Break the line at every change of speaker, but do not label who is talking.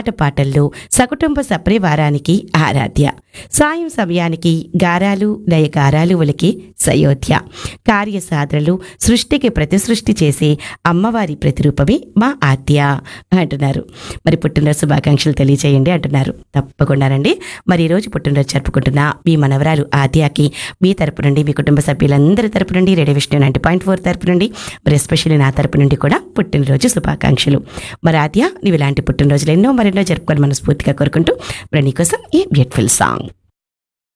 ఆటపాటల్లో సకుటుంబ సపరివారానికి ఆరాధ్య సాయం సమయానికి గారాలు లయగారాలు ఉలికి సయోధ్య కార్యసాధనలు సృష్టికి ప్రతి సృష్టి చేసే అమ్మవారి ప్రతిరూపమే మా ఆద్య అంటున్నారు మరి పుట్టినరోజు శుభాకాంక్షలు తెలియజేయండి అంటున్నారు తప్పకుండానండి మరి ఈరోజు పుట్టినరోజు జరుపుకుంటున్న మీ మనవరాలు ఆద్యాకి మీ తరపు నుండి మీ కుటుంబ సభ్యులందరి తరపు నుండి radio Vishnu ninety point four తరపు నుండి మరి ఎస్పెషల్లీ నా తరపు నుండి కూడా పుట్టినరోజు శుభాకాంక్షలు మరి ఆద్య నీవు ఇలాంటి పుట్టినరోజులు ఎన్నో మరెన్నో జరుపుకొని మనస్ఫూర్తిగా కోరుకుంటూ మరి నీకోసం ఈ బ్యూటిఫుల్ సాంగ్